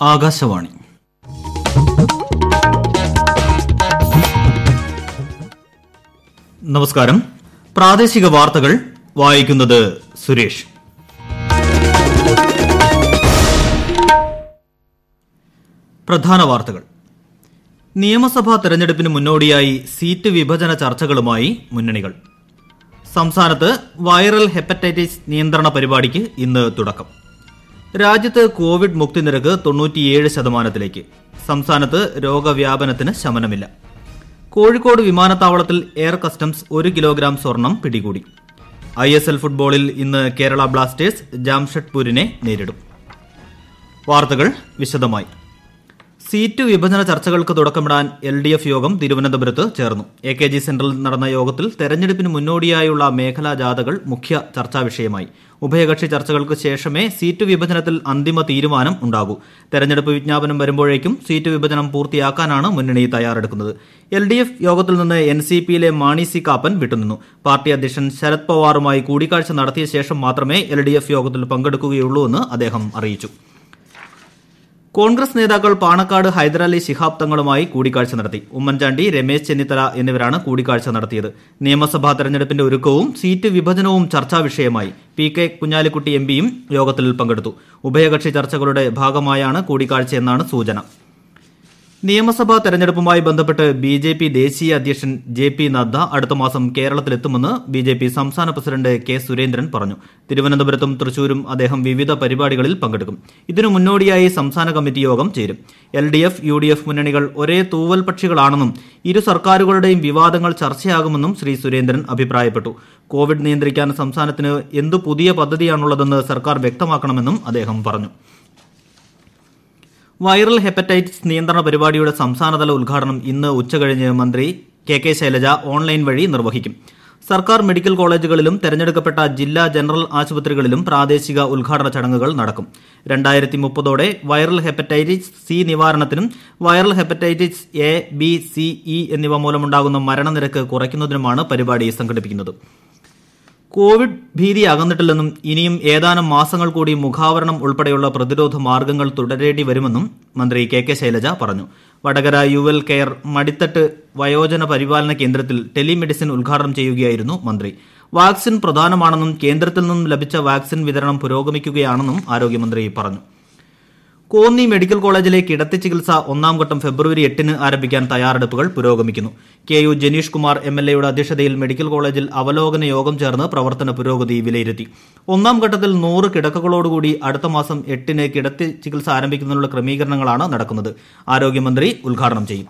ആകാശവാണി നമസ്കാരം പ്രാദേശിക വാർത്തകൾ വായിക്കുന്നത് സുരേഷ് പ്രധാന വാർത്തകൾ നിയമസഭാ തെരഞ്ഞെടുപ്പിന് മുന്നോടിയായി സീറ്റ് വിഭജന ചർച്ചകളുമായി മുന്നണികൾ സംസ്ഥാനത്ത് വൈറൽ ഹെപ്പറ്റൈറ്റിസ് നിയന്ത്രണ പരിപാടിക്ക് ഇന്ന് തുടക്കം രാജ്യത്ത് കോവിഡ് മുക്തി നിരക്ക് തൊണ്ണൂറ്റിയേഴ് ശതമാനത്തിലേക്ക് സംസ്ഥാനത്ത് രോഗവ്യാപനത്തിന് ശമനമില്ല കോഴിക്കോട് വിമാനത്താവളത്തിൽ എയർ കസ്റ്റംസ് ഒരു കിലോഗ്രാം സ്വർണം പിടികൂടി ഐ എസ് എൽ ഫുട്ബോളിൽ ഇന്ന് കേരള ബ്ലാസ്റ്റേഴ്സ് ജാംഷഡ്പൂരിനെ നേരിടും വാർത്തകൾ വിശദമായി സീറ്റ് വിഭജന ചർച്ചകൾക്ക് തുടക്കമിടാൻ എൽ ഡി എഫ് യോഗം തിരുവനന്തപുരത്ത് ചേർന്നു എ കെ ജി സെന്ററിൽ നടന്ന യോഗത്തിൽ തെരഞ്ഞെടുപ്പിന് മുന്നോടിയായുള്ള മേഖലാ ജാഥകൾ മുഖ്യ ചർച്ചാ വിഷയമായി ഉഭയകക്ഷി ചർച്ചകൾക്ക് ശേഷമേ സീറ്റ് വിഭജനത്തിൽ അന്തിമ തീരുമാനം ഉണ്ടാകൂ തെരഞ്ഞെടുപ്പ് വിജ്ഞാപനം വരുമ്പോഴേക്കും സീറ്റ് വിഭജനം പൂർത്തിയാക്കാനാണ് മുന്നണി തയ്യാറെടുക്കുന്നത് എൽ ഡി എഫ് യോഗത്തിൽ നിന്ന് എൻ സി പിയിലെ മാണി സി കാപ്പൻ വിട്ടുനിന്നു പാർട്ടി അധ്യക്ഷൻ ശരത് പവാറുമായി കൂടിക്കാഴ്ച നടത്തിയ ശേഷം മാത്രമേ എൽ ഡി എഫ് യോഗത്തിൽ പങ്കെടുക്കുകയുള്ളൂ എന്ന് അദ്ദേഹം അറിയിച്ചു കോൺഗ്രസ് നേതാക്കൾ പാണക്കാട് ഹൈദരാലി ശിഹാബ് തങ്ങളുമായി കൂടിക്കാഴ്ച നടത്തി ഉമ്മൻചാണ്ടി രമേശ് ചെന്നിത്തല എന്നിവരാണ് കൂടിക്കാഴ്ച നടത്തിയത് നിയമസഭാ തെരഞ്ഞെടുപ്പിന്റെ ഒരുക്കവും സീറ്റ് വിഭജനവും ചർച്ചാ വിഷയമായി പി കെ കുഞ്ഞാലിക്കുട്ടി എം പിയും യോഗത്തിൽ പങ്കെടുത്തു ഉഭയകക്ഷി ചർച്ചകളുടെ ഭാഗമായാണ് കൂടിക്കാഴ്ചയെന്നാണ് സൂചന നിയമസഭാ തെരഞ്ഞെടുപ്പുമായി ബന്ധപ്പെട്ട് ബി ജെ പി ദേശീയ അധ്യക്ഷൻ ജെ പി നദ്ദ അടുത്ത മാസം കേരളത്തിലെത്തുമെന്ന് ബി ജെ പി സംസ്ഥാന പ്രസിഡന്റ് കെ സുരേന്ദ്രൻ പറഞ്ഞു തിരുവനന്തപുരത്തും തൃശൂരും അദ്ദേഹം വിവിധ പരിപാടികളിൽ പങ്കെടുക്കും ഇതിനു മുന്നോടിയായി സംസ്ഥാന കമ്മിറ്റി യോഗം ചേരും L D F U D F മുന്നണികൾ ഒരേ തൂവൽ പക്ഷികളാണെന്നും ഇരു സർക്കാരുകളുടെയും വിവാദങ്ങൾ ചർച്ചയാകുമെന്നും ശ്രീ സുരേന്ദ്രൻ അഭിപ്രായപ്പെട്ടു കോവിഡ് നിയന്ത്രിക്കാൻ സംസ്ഥാനത്തിന് എന്തു പുതിയ പദ്ധതിയാണുള്ളതെന്ന് സർക്കാർ വ്യക്തമാക്കണമെന്നും അദ്ദേഹം പറഞ്ഞു വൈറൽ ഹെപ്പറ്റൈറ്റിസ് നിയന്ത്രണ പരിപാടിയുടെ സംസ്ഥാനതല ഉദ്ഘാടനം ഇന്ന് ഉച്ചകഴിഞ്ഞ് മന്ത്രി കെ കെ ശൈലജ ഓൺലൈൻ വഴി നിർവഹിക്കും സർക്കാർ മെഡിക്കൽ കോളേജുകളിലും തെരഞ്ഞെടുക്കപ്പെട്ട ജില്ലാ ജനറൽ ആശുപത്രികളിലും പ്രാദേശിക ഉദ്ഘാടന ചടങ്ങുകൾ നടക്കും രണ്ടായിരത്തി മുപ്പതോടെ വൈറൽ ഹെപ്പറ്റൈറ്റിസ് സി നിവാരണത്തിനും viral hepatitis A B C E എന്നിവ മൂലമുണ്ടാകുന്ന മരണനിരക്ക് കുറയ്ക്കുന്നതിനുമാണ് പരിപാടി സംഘടിപ്പിക്കുന്നത് കോവിഡ് ഭീതി അകന്നിട്ടില്ലെന്നും ഇനിയും ഏതാനും മാസങ്ങൾ കൂടി മുഖാവരണം ഉൾപ്പെടെയുള്ള പ്രതിരോധ മാർഗങ്ങൾ തുടരേണ്ടി വരുമെന്നും മന്ത്രി കെ കെ ശൈലജ പറഞ്ഞു വടകര യുവൽ കെയർ മടിത്തട്ട് വയോജന പരിപാലന കേന്ദ്രത്തിൽ ടെലിമെഡിസിൻ ഉദ്ഘാടനം ചെയ്യുകയായിരുന്നു മന്ത്രി വാക്സിൻ പ്രധാനമാണെന്നും കേന്ദ്രത്തിൽ നിന്നും ലഭിച്ച വാക്സിൻ വിതരണം പുരോഗമിക്കുകയാണെന്നും ആരോഗ്യമന്ത്രി പറഞ്ഞു കോന്നി മെഡിക്കൽ കോളേജിലെ കിടത്തി ചികിത്സ ഒന്നാം ഘട്ടം ഫെബ്രുവരി എട്ടിന് ആരംഭിക്കാൻ തയ്യാറെടുപ്പുകൾ പുരോഗമിക്കുന്നു K U Janeesh Kumar M L എയുടെ അധ്യക്ഷതയിൽ മെഡിക്കൽ കോളേജിൽ അവലോകന യോഗം ചേർന്ന് പ്രവർത്തന പുരോഗതി വിലയിരുത്തി ഒന്നാം ഘട്ടത്തിൽ നൂറ് കിടക്കകളോടുകൂടി അടുത്ത മാസം എട്ടിന് കിടത്തി ചികിത്സ ആരംഭിക്കുന്നതിനുള്ള ക്രമീകരണങ്ങളാണ് നടക്കുന്നത് ആരോഗ്യമന്ത്രി ഉദ്ഘാടനം ചെയ്യും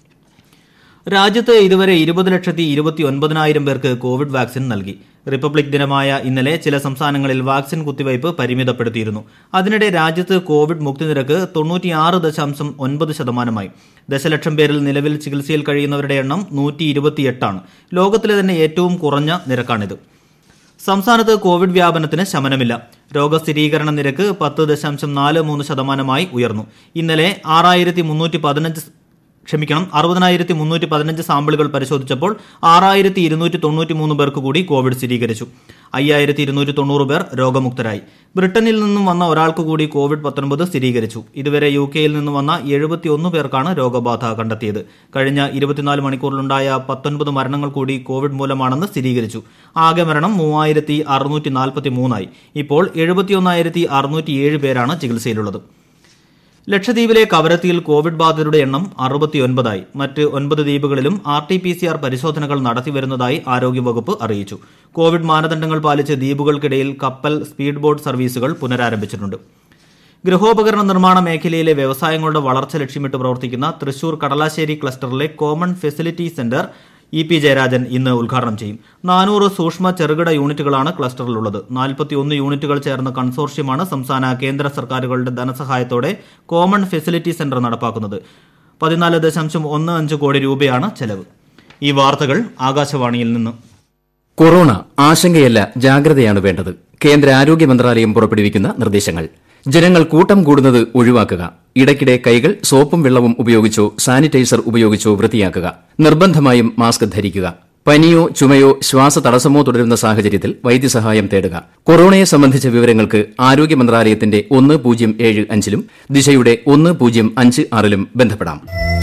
രാജ്യത്ത് ഇതുവരെ ഇരുപത് ലക്ഷത്തി ഇരുപത്തി ഒൻപതിനായിരം പേർക്ക് കോവിഡ് വാക്സിൻ നൽകി റിപ്പബ്ലിക് ദിനമായ ഇന്നലെ ചില സംസ്ഥാനങ്ങളിൽ വാക്സിൻ കുത്തിവയ്പ് പരിമിതപ്പെടുത്തിയിരുന്നു അതിനിടെ രാജ്യത്ത് കോവിഡ് മുക്തി നിരക്ക് തൊണ്ണൂറ്റിയാറ് ദശാംശം ഒൻപത് ശതമാനമായി ദശലക്ഷം പേരിൽ നിലവിൽ ചികിത്സയിൽ കഴിയുന്നവരുടെ എണ്ണം നൂറ്റി ഇരുപത്തിയെട്ടാണ് ലോകത്തിലെ തന്നെ ഏറ്റവും കുറഞ്ഞ നിരക്കാണിത് സംസ്ഥാനത്ത് കോവിഡ് വ്യാപനത്തിന് ശമനമില്ല രോഗസ്ഥിരീകരണ നിരക്ക് പത്ത് ദശാംശം നാല് മൂന്ന് ശതമാനമായി ഉയർന്നു ഇന്നലെ ആറായിരത്തി മുന്നൂറ്റി പതിനഞ്ച് ക്ഷമിക്കണം അറുപതിനായിരത്തി മുന്നൂറ്റി പതിനഞ്ച് സാമ്പിളുകൾ പരിശോധിച്ചപ്പോൾ ആറായിരത്തി ഇരുന്നൂറ്റി തൊണ്ണൂറ്റി മൂന്ന് പേർക്ക് കൂടി കോവിഡ് സ്ഥിരീകരിച്ചു അയ്യായിരത്തി ഇരുന്നൂറ്റി തൊണ്ണൂറ് പേർ രോഗമുക്തരായി ബ്രിട്ടനിൽ നിന്നും വന്ന ഒരാൾക്ക് കൂടി കോവിഡ് പത്തൊൻപത് സ്ഥിരീകരിച്ചു ഇതുവരെ യു കെയിൽ നിന്ന് വന്ന എഴുപത്തിയൊന്ന് പേർക്കാണ് രോഗബാധ കണ്ടെത്തിയത് കഴിഞ്ഞ ഇരുപത്തിനാല് മണിക്കൂറിലുണ്ടായ പത്തൊൻപത് മരണങ്ങൾ കൂടി കോവിഡ് മൂലമാണെന്ന് സ്ഥിരീകരിച്ചു ആകെ മരണം മൂവായിരത്തി അറുന്നൂറ്റി നാൽപ്പത്തി മൂന്നായി ഇപ്പോൾ എഴുപത്തിയൊന്നായിരത്തി അറുന്നൂറ്റിയേഴ് പേരാണ് ചികിത്സയിലുള്ളത് ലക്ഷദ്വീപിലെ കവരത്തിയിൽ കോവിഡ് ബാധിതരുടെ എണ്ണം അറുപത്തിയൊൻപതായി മറ്റ് ഒൻപത് ദ്വീപുകളിലും R T P C R പരിശോധനകൾ നടത്തിവരുന്നതായി ആരോഗ്യവകുപ്പ് അറിയിച്ചു കോവിഡ് മാനദണ്ഡങ്ങൾ പാലിച്ച് ദ്വീപുകൾക്കിടയിൽ കപ്പൽ സ്പീഡ് ബോട്ട് സർവീസുകൾ പുനരാരംഭിച്ചിട്ടുണ്ട് ഗൃഹോപകരണ നിർമ്മാണ മേഖലയിലെ വ്യവസായങ്ങളുടെ വളർച്ച ലക്ഷ്യമിട്ട് പ്രവർത്തിക്കുന്ന തൃശൂർ കടലാശ്ശേരി ക്ലസ്റ്ററിലെ common facility centre E P Jayarajan ഇന്ന് ഉദ്ഘാടനം ചെയ്യും നാനൂറ് സൂക്ഷ്മ ചെറുകിട യൂണിറ്റുകളാണ് ക്ലസ്റ്ററിലുള്ളത് നാൽപ്പത്തിയൊന്ന് യൂണിറ്റുകൾ ചേർന്ന കൺസോർഷ്യമാണ് സംസ്ഥാന കേന്ദ്ര സർക്കാരുകളുടെ ധനസഹായത്തോടെ കോമൺ ഫെസിലിറ്റി സെന്റർ നടപ്പാക്കുന്നത് പതിനാല് ദശാംശം ഒന്ന് അഞ്ച് കോടി രൂപയാണ് ചെലവ് ഈ വാർത്തകൾ ആകാശവാണിയിൽ നിന്ന് കൊറോണ ആശങ്കയല്ല ജാഗ്രതയാണ് വേണ്ടത് കേന്ദ്ര ആരോഗ്യ മന്ത്രാലയം പുറപ്പെടുവിക്കുന്ന നിർദ്ദേശങ്ങൾ ജനങ്ങൾ കൂട്ടം കൂടുന്നത് ഒഴിവാക്കുക ഇടയ്ക്കിടെ കൈകൾ സോപ്പും വെള്ളവും ഉപയോഗിച്ചോ സാനിറ്റൈസർ ഉപയോഗിച്ചോ വൃത്തിയാക്കുക നിർബന്ധമായും മാസ്ക് ധരിക്കുക പനിയോ ചുമയോ ശ്വാസതടസ്സമോ തുടരുന്ന സാഹചര്യത്തിൽ വൈദ്യസഹായം തേടുക കൊറോണയെ സംബന്ധിച്ച വിവരങ്ങൾക്ക് ആരോഗ്യ മന്ത്രാലയത്തിന്റെ ഒന്ന് പൂജ്യം ഏഴ് അഞ്ചിലും ദിശയുടെ ഒന്ന് പൂജ്യം അഞ്ച് ആറിലും ബന്ധപ്പെടാം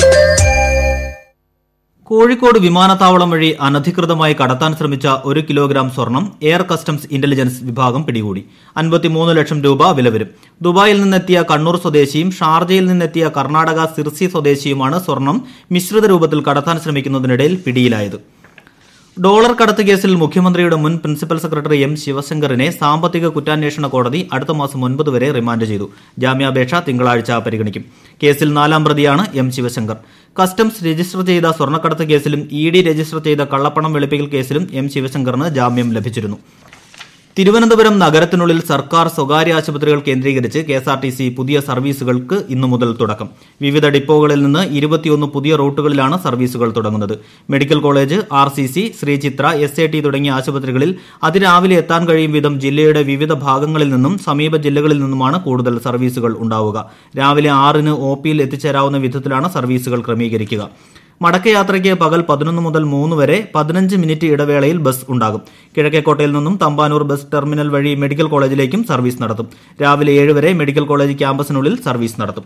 കോഴിക്കോട് വിമാനത്താവളം വഴി അനധികൃതമായി കടത്താൻ ശ്രമിച്ച ഒരു കിലോഗ്രാം സ്വർണം എയർ കസ്റ്റംസ് ഇന്റലിജൻസ് വിഭാഗം പിടികൂടി അൻപത്തിമൂന്ന് ലക്ഷം രൂപ വില വരും ദുബായിൽ നിന്നെത്തിയ കണ്ണൂർ സ്വദേശിയും ഷാർജയിൽ നിന്നെത്തിയ കർണാടക സിർസി സ്വദേശിയുമാണ് സ്വർണം മിശ്രിത രൂപത്തിൽ കടത്താൻ ശ്രമിക്കുന്നതിനിടയിൽ പിടിയിലായത് ഡോളർ കടത്ത് കേസിൽ മുഖ്യമന്ത്രിയുടെ മുൻ പ്രിൻസിപ്പൽ സെക്രട്ടറി എം ശിവശങ്കറിനെ സാമ്പത്തിക കുറ്റാന്വേഷണ കോടതി അടുത്ത മാസം ഒൻപത് വരെ റിമാൻഡ് ചെയ്തു ജാമ്യാപേക്ഷ തിങ്കളാഴ്ച പരിഗണിക്കും കേസിൽ നാലാം പ്രതിയാണ് എം ശിവശങ്കർ കസ്റ്റംസ് രജിസ്റ്റർ ചെയ്ത സ്വർണ്ണക്കടത്ത് കേസിലും ഇ ഡി രജിസ്റ്റർ ചെയ്ത കള്ളപ്പണം വെളുപ്പിക്കൽ കേസിലും എം ശിവശങ്കറിന് ജാമ്യം ലഭിച്ചിരുന്നു തിരുവനന്തപുരം നഗരത്തിനുള്ളിൽ സർക്കാർ സ്വകാര്യ ആശുപത്രികൾ കേന്ദ്രീകരിച്ച് കെഎസ്ആർടിസി പുതിയ സർവീസുകൾക്ക് ഇന്നു മുതൽ തുടക്കം വിവിധ ഡിപ്പോകളിൽ നിന്ന് ഇരുപത്തിയൊന്ന് പുതിയ റൂട്ടുകളിലാണ് സർവീസുകൾ തുടങ്ങുന്നത് medical college R C C Sree Chitra S A T തുടങ്ങിയ ആശുപത്രികളിൽ അതിരാവിലെ എത്താൻ കഴിയും വിധം ജില്ലയുടെ വിവിധ ഭാഗങ്ങളിൽ നിന്നും സമീപ ജില്ലകളിൽ നിന്നുമാണ് കൂടുതൽ സർവീസുകൾ ഉണ്ടാവുക രാവിലെ ആറിന് ഒ പിയിൽ എത്തിച്ചേരാവുന്ന വിധത്തിലാണ് സർവീസുകൾ ക്രമീകരിക്കുക മടക്കയാത്രയ്ക്ക് പകൽ പതിനൊന്ന് മുതൽ മൂന്ന് വരെ പതിനഞ്ച് മിനിറ്റ് ഇടവേളയിൽ ബസ് ഉണ്ടാകും കിഴക്കേക്കോട്ടയിൽ നിന്നും തമ്പാനൂർ ബസ് ടെർമിനൽ വഴി മെഡിക്കൽ കോളേജിലേക്കും സർവീസ് നടത്തും രാവിലെ ഏഴ് വരെ മെഡിക്കൽ കോളേജ് ക്യാമ്പസിനുള്ളിൽ സർവീസ് നടത്തും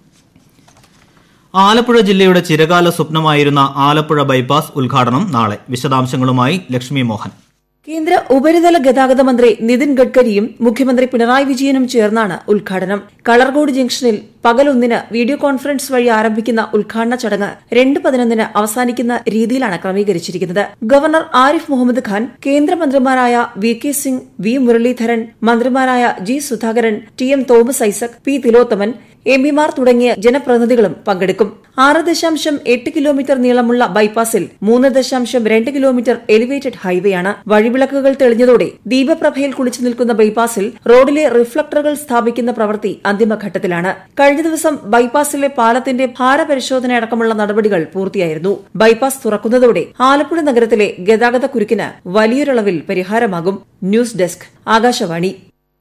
ആലപ്പുഴ ജില്ലയുടെ ചിരകാല സ്വപ്നമായിരുന്ന ആലപ്പുഴ ബൈപ്പാസ് ഉദ്ഘാടനം നാളെ വിശദാംശങ്ങളുമായി ലക്ഷ്മി മോഹൻ കേന്ദ്ര ഉപരിതല ഗതാഗത മന്ത്രി നിതിൻ ഗഡ്കരിയും മുഖ്യമന്ത്രി പിണറായി വിജയനും ചേർന്നാണ് ഉദ്ഘാടനം കളർകോട് ജംഗ്ഷനിൽ പകൽ ഒന്നിന് വീഡിയോ കോൺഫറൻസ് വഴി ആരംഭിക്കുന്ന ഉദ്ഘാടന ചടങ്ങ് രണ്ട് പതിനൊന്നിന് അവസാനിക്കുന്ന രീതിയിലാണ് ക്രമീകരിച്ചിരിക്കുന്നത് ഗവർണർ ആരിഫ് മുഹമ്മദ് ഖാൻ കേന്ദ്രമന്ത്രിമാരായ V K Singh V Muraleedharan മന്ത്രിമാരായ G Sudhakaran T M Thomas Isaac P Thilothaman M പിമാർ തുടങ്ങിയ ജനപ്രതിനിധികളും പങ്കെടുക്കും ആറ് ദശാംശം എട്ട് കിലോമീറ്റർ നീളമുള്ള ബൈപ്പാസിൽ മൂന്ന് ദശാംശം രണ്ട് കിലോമീറ്റർ എലിവേറ്റഡ് ഹൈവേയാണ് വഴിവിളക്കുകൾ തെളിഞ്ഞതോടെ ദീപപ്രഭയിൽ കുളിച്ചു നിൽക്കുന്ന ബൈപ്പാസിൽ റോഡിലെ റിഫ്ലക്ടറുകൾ സ്ഥാപിക്കുന്ന പ്രവൃത്തി അന്തിമഘട്ടത്തിലാണ് കഴിഞ്ഞ ദിവസം ബൈപ്പാസിലെ പാലത്തിന്റെ ഭാരപരിശോധന അടക്കമുള്ള നടപടികൾ പൂർത്തിയായിരുന്നു ബൈപ്പാസ് തുറക്കുന്നതോടെ ആലപ്പുഴ നഗരത്തിലെ ഗതാഗത കുരുക്കിന് വലിയൊരളവിൽ പരിഹാരമാകും news desk Akashvani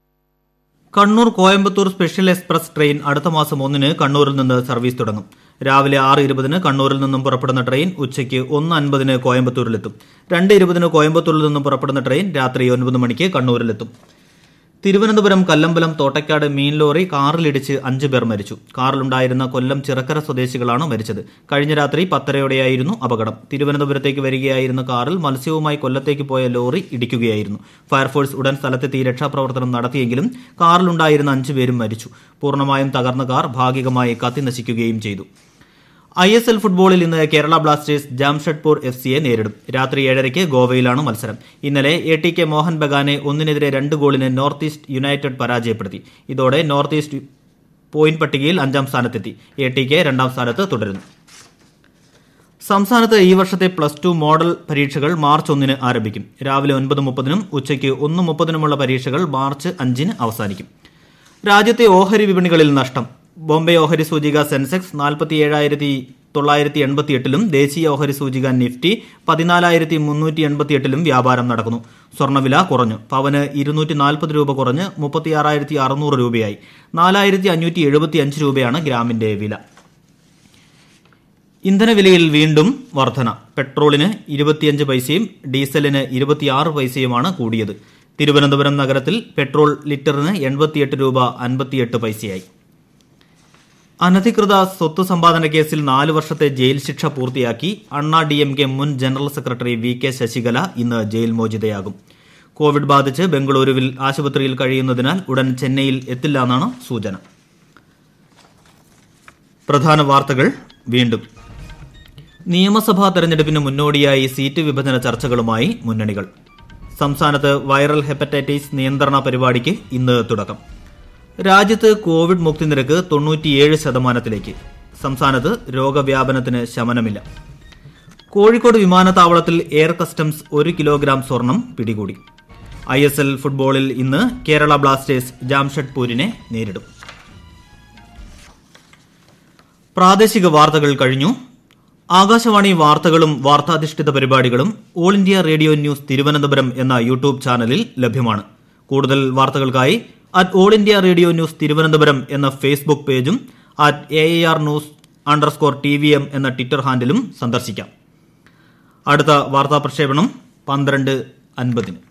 Kannur Coimbatore special express train അടുത്ത മാസം ഒന്നിന് കണ്ണൂരിൽ നിന്ന് സർവീസ് തുടങ്ങും രാവിലെ ആറ് ഇരുപതിന് കണ്ണൂരിൽ നിന്നും പുറപ്പെടുന്ന ട്രെയിൻ ഉച്ചയ്ക്ക് ഒന്ന് അൻപതിന് കോയമ്പത്തൂരിലെത്തും രണ്ട് ഇരുപതിന് കോയമ്പത്തൂരിൽ നിന്നും പുറപ്പെടുന്ന ട്രെയിൻ രാത്രി ഒൻപത് മണിക്ക് കണ്ണൂരിലെത്തും തിരുവനന്തപുരം കല്ലമ്പലം തോട്ടയ്ക്കാട് മീൻ ലോറി കാറിലിടിച്ച് അഞ്ചു പേർ മരിച്ചു കാറിലുണ്ടായിരുന്ന കൊല്ലം ചിറക്കര സ്വദേശികളാണ് മരിച്ചത് കഴിഞ്ഞ രാത്രി പത്തരയോടെയായിരുന്നു അപകടം തിരുവനന്തപുരത്തേക്ക് വരികയായിരുന്ന കാറിൽ മത്സ്യവുമായി കൊല്ലത്തേക്ക് പോയ ലോറി ഇടിക്കുകയായിരുന്നു ഫയർഫോഴ്സ് ഉടൻ സ്ഥലത്തെത്തി രക്ഷാപ്രവർത്തനം നടത്തിയെങ്കിലും കാറിലുണ്ടായിരുന്ന അഞ്ചു പേരും മരിച്ചു പൂർണ്ണമായും തകർന്ന കാർ ഭാഗികമായി കത്തിനശിക്കുകയും ചെയ്തു ഐ എസ് എൽ ഫുട്ബോളിൽ ഇന്ന് കേരള ബ്ലാസ്റ്റേഴ്സ് ജാംഷഡ്പൂർ എഫ് സിയെ നേരിടും രാത്രി ഏഴരയ്ക്ക് ഗോവയിലാണ് മത്സരം ഇന്നലെ എ ടി കെ മോഹൻ ബഗാനെ ഒന്നിനെതിരെ രണ്ട് ഗോളിന് നോർത്ത് ഈസ്റ്റ് യുണൈറ്റഡ് പരാജയപ്പെടുത്തി ഇതോടെ നോർത്ത് ഈസ്റ്റ് പോയിന്റ് പട്ടികയിൽ അഞ്ചാം സ്ഥാനത്തെത്തി എ ടി കെ രണ്ടാം സ്ഥാനത്ത് തുടരുന്നു സംസ്ഥാനത്ത് ഈ വർഷത്തെ പ്ലസ് ടു മോഡൽ പരീക്ഷകൾ മാർച്ച് ഒന്നിന് ആരംഭിക്കും രാവിലെ ഒൻപത് മുപ്പതിനും ഉച്ചയ്ക്ക് ഒന്ന് മുപ്പതിനുമുള്ള പരീക്ഷകൾ മാർച്ച് അഞ്ചിന് അവസാനിക്കും രാജ്യത്തെ ഓഹരി വിപണികളിൽ നഷ്ടം ബോംബെ ഓഹരി സൂചിക സെൻസെക്സ് നാൽപ്പത്തി ഏഴായിരത്തി തൊള്ളായിരത്തി എൺപത്തിയെട്ടിലും ദേശീയ ഓഹരി സൂചിക നിഫ്റ്റി പതിനാലായിരത്തി മുന്നൂറ്റി എൺപത്തിയെട്ടിലും വ്യാപാരം നടക്കുന്നു സ്വർണ്ണവില കുറഞ്ഞു പവന് ഇരുന്നൂറ്റി നാൽപ്പത് രൂപ കുറഞ്ഞ് മുപ്പത്തിയാറായിരത്തി അറുന്നൂറ് രൂപയായി നാലായിരത്തി അഞ്ഞൂറ്റി എഴുപത്തി അഞ്ച് രൂപയാണ് ഗ്രാമിന്റെ വില ഇന്ധനവിലയിൽ വീണ്ടും വർധന പെട്രോളിന് ഇരുപത്തിയഞ്ച് പൈസയും ഡീസലിന് ഇരുപത്തിയാറ് പൈസയുമാണ് കൂടിയത് തിരുവനന്തപുരം നഗരത്തിൽ പെട്രോൾ ലിറ്ററിന് എൺപത്തിയെട്ട് രൂപ അൻപത്തിയെട്ട് പൈസയായി അനധികൃത സ്വത്ത് സമ്പാദന കേസിൽ നാല് വർഷത്തെ ജയിൽ ശിക്ഷ പൂർത്തിയാക്കി അണ്ണാ ഡി എം കെ മുൻ general secretary V K Sasikala ഇന്ന് ജയിൽ മോചിതയാകും കോവിഡ് ബാധിച്ച് ബംഗളൂരുവിൽ ആശുപത്രിയിൽ കഴിയുന്നതിനാൽ ഉടൻ ചെന്നൈയിൽ എത്തില്ലെന്നാണ് സൂചന പ്രധാന വാർത്തകൾ വീണ്ടും നിയമസഭാ തെരഞ്ഞെടുപ്പിന് മുന്നോടിയായി സീറ്റ് വിഭജന ചർച്ചകളുമായി മുന്നണികൾ സംസ്ഥാനത്ത് വൈറൽ ഹെപ്പറ്റൈറ്റിസ് നിയന്ത്രണ പരിപാടിക്ക് ഇന്ന് തുടക്കം രാജ്യത്ത് കോവിഡ് മുക്തി നിരക്ക് തൊണ്ണൂറ്റിയേഴ് ശതമാനത്തിലേക്ക് സംസ്ഥാനത്ത് രോഗവ്യാപനത്തിന് ശമനമില്ല കോഴിക്കോട് വിമാനത്താവളത്തിൽ എയർ കസ്റ്റംസ് ഒരു കിലോഗ്രാം സ്വർണം പിടികൂടി ഐ എസ് എൽ ഫുട്ബോളിൽ ഇന്ന് കേരള ബ്ലാസ്റ്റേഴ്സ് ജാംഷഡ്പൂരിനെ നേരിടും പ്രാദേശിക വാർത്തകൾ കഴിഞ്ഞു ആകാശവാണി വാർത്തകളും വാർത്താധിഷ്ഠിത പരിപാടികളും all India radio news Thiruvananthapuram എന്ന യൂട്യൂബ് ചാനലിൽ ലഭ്യമാണ് കൂടുതൽ വാർത്തകൾക്കായി at all India radio news Thiruvananthapuram എന്ന ഫേസ്ബുക്ക് പേജും at A R news underscore T V M എന്ന ട്വിറ്റർ ഹാൻഡിലും സന്ദർശിക്കാം അടുത്ത വാർത്താ പ്രക്ഷേപണം പന്ത്രണ്ട് അൻപതിന്